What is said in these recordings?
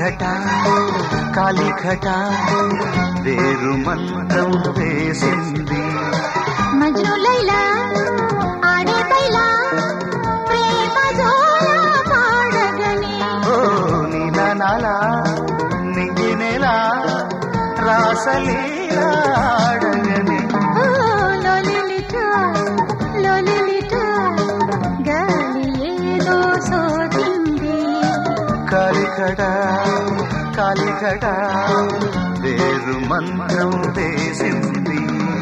కాలిఘట కాలిఘట వేరు మంత్రం వేసింది మజ్ను లైలా ఆడే బైలా ప్రేమ జోల పాడగని ఓ నీలనాల నింగినేల రాసలీలా ఆడగని ఓ లోలిలిట లోలిలిట గాలి ఏదో సోకింది కాలిఘట కాలిఘట వేరు మంత్రం వేసింది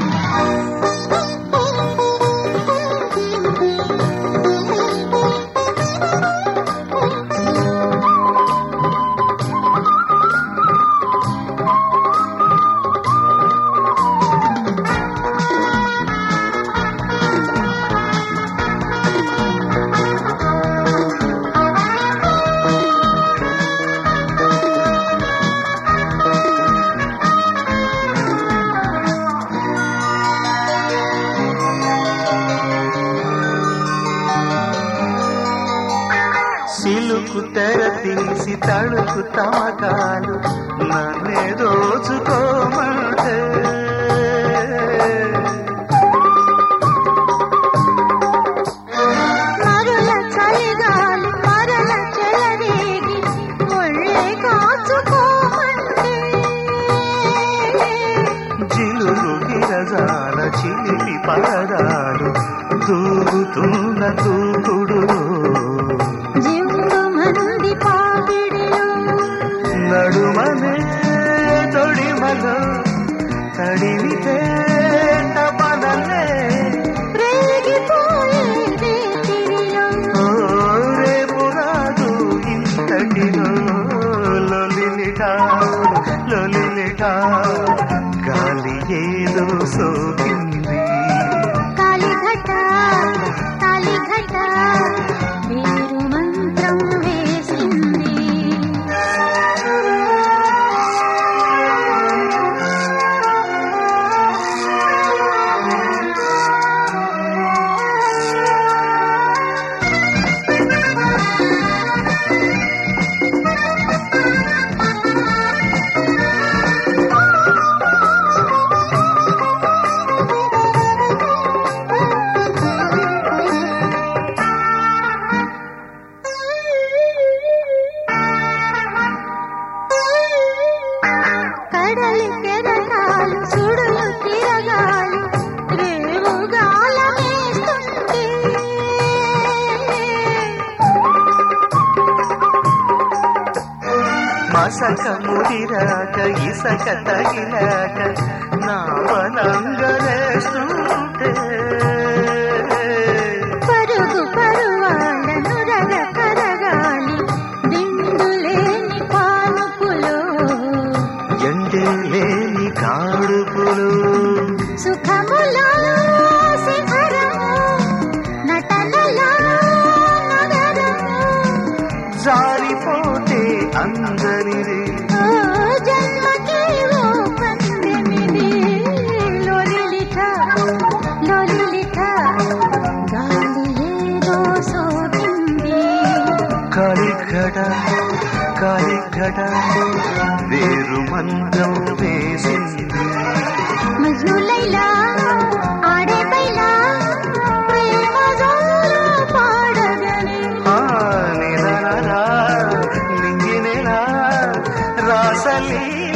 సిలుకు తెర తీసి తడుకు తమకాలు నన్నే దోచుకోమంటే మరల చలిగాలి మరల చెలరేగి ఒళ్ళే కాచుకోమంటే జిలుగు గిరజాల చిలిపి పరదాలు దూకుతున్న దూకుడు జింగు మంది పాపిడిలో నడుమనే తొడిమలో తడిమితే తపనలే రేగిపోయే రేతిరిలో ఓ రేపు రాదు ఇంతటిలో లొలిలిట లొలిలిట గాలి ఏదో సోకింది కాలిఘట కాలిఘట వేరు మంత్రం వేసింది కడలి కెరటాలు సుడులు తిరగాలి రేవుగాల వేస్తుంటే మసక ముడిరాక ఇసక తగిలాక నా బలంగలేస్తుంటే పరుగు పరువాళ్ళ నురగ కరగాలి దిండులేని పానుపులో ఎండే లేని కాడుపులు సుఖములో శిఖరము నటనలో నగరము జారిపోతే అందరిది ఓ జన్మకి ఓ పందెమిది లోలిలిట లోలిలిట గాలి ఏదో సోకింది కాలిఘట కాలిఘట వేరు మంత్రం వేసింది మజ్ను లైలా ఆడే బైలా ప్రేమ జోల పాడగని ఆ నిలనలా నింగినెలా రాసలీ